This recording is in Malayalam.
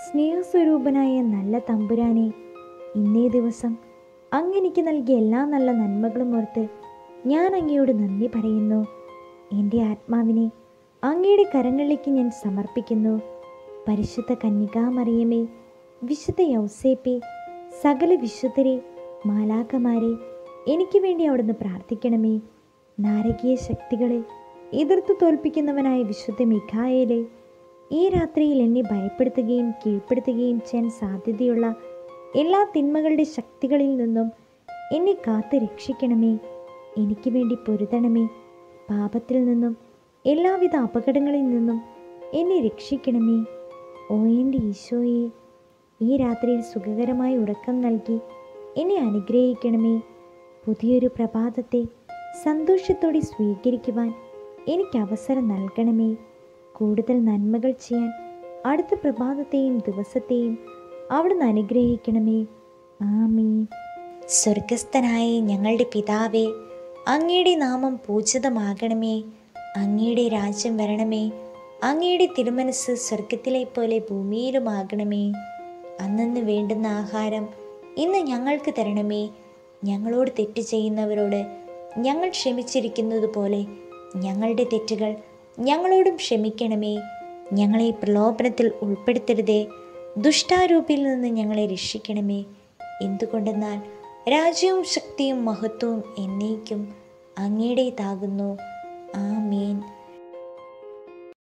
സ്നേഹസ്വരൂപനായ നല്ല തമ്പുരാനെ ഇന്നേ ദിവസം അങ്ങെനിക്ക് നൽകിയ എല്ലാ നല്ല നന്മകളും ഓർത്ത് ഞാൻ അങ്ങയോട് നന്ദി പറയുന്നു എൻ്റെ ആത്മാവിനെ അങ്ങയുടെ കരങ്ങളിലേക്ക് ഞാൻ സമർപ്പിക്കുന്നു പരിശുദ്ധ കന്യകാമറിയമേ വിശുദ്ധ യൗസേപ്പെ സകല വിശുദ്ധരെ മാലാക്കമാരെ എനിക്ക് വേണ്ടി അവിടുന്ന് പ്രാർത്ഥിക്കണമേ നാരകീയ ശക്തികളെ എതിർത്ത് തോൽപ്പിക്കുന്നവനായ വിശുദ്ധ മിഖായേലെ ഈ രാത്രിയിൽ എന്നെ ഭയപ്പെടുത്തുകയും കീഴ്പ്പെടുത്തുകയും ചെയ്യാൻ സാധ്യതയുള്ള എല്ലാ തിന്മകളുടെ ശക്തികളിൽ നിന്നും എന്നെ കാത്തു രക്ഷിക്കണമേ എനിക്ക് വേണ്ടി പൊരുതണമേ പാപത്തിൽ നിന്നും എല്ലാവിധ അപകടങ്ങളിൽ നിന്നും എന്നെ രക്ഷിക്കണമേ ഓ എൻ്റെ ഈശോയെ ഈ രാത്രിയിൽ സുഖകരമായ ഉറക്കം നൽകി എന്നെ അനുഗ്രഹിക്കണമേ പുതിയൊരു പ്രഭാതത്തെ സന്തോഷത്തോടെ സ്വീകരിക്കുവാൻ എനിക്ക് അവസരം നൽകണമേ കൂടുതൽ നന്മകൾ ചെയ്യാൻ അടുത്ത പ്രഭാതത്തെയും ദിവസത്തെയും അവിടുന്ന് അനുഗ്രഹിക്കണമേ ആമീൻ സ്വർഗസ്ഥനായ ഞങ്ങളുടെ പിതാവേ അങ്ങയുടെ നാമം പൂജിതമാകണമേ അങ്ങയുടെ രാജ്യം വരണമേ അങ്ങയുടെ തിരുമനസ് സ്വർഗത്തിലെ പോലെ ഭൂമിയിലുമാകണമേ അന്നന്ന് വേണ്ടുന്ന ആഹാരം ഇന്ന് ഞങ്ങൾക്ക് തരണമേ ഞങ്ങളോട് തെറ്റ് ചെയ്യുന്നവരോട് ഞങ്ങൾ ക്ഷമിച്ചിരിക്കുന്നത് പോലെ ഞങ്ങളുടെ തെറ്റുകൾ ഞങ്ങളോടും ക്ഷമിക്കണമേ ഞങ്ങളെ പ്രലോഭനത്തിൽ ഉൾപ്പെടുത്തരുതേ ദുഷ്ടാരൂപിയിൽ നിന്ന് ഞങ്ങളെ രക്ഷിക്കണമേ എന്തുകൊണ്ടെന്നാൽ രാജ്യവും ശക്തിയും മഹത്വവും എന്നേക്കും അങ്ങയുടേതാകുന്നു ആമേൻ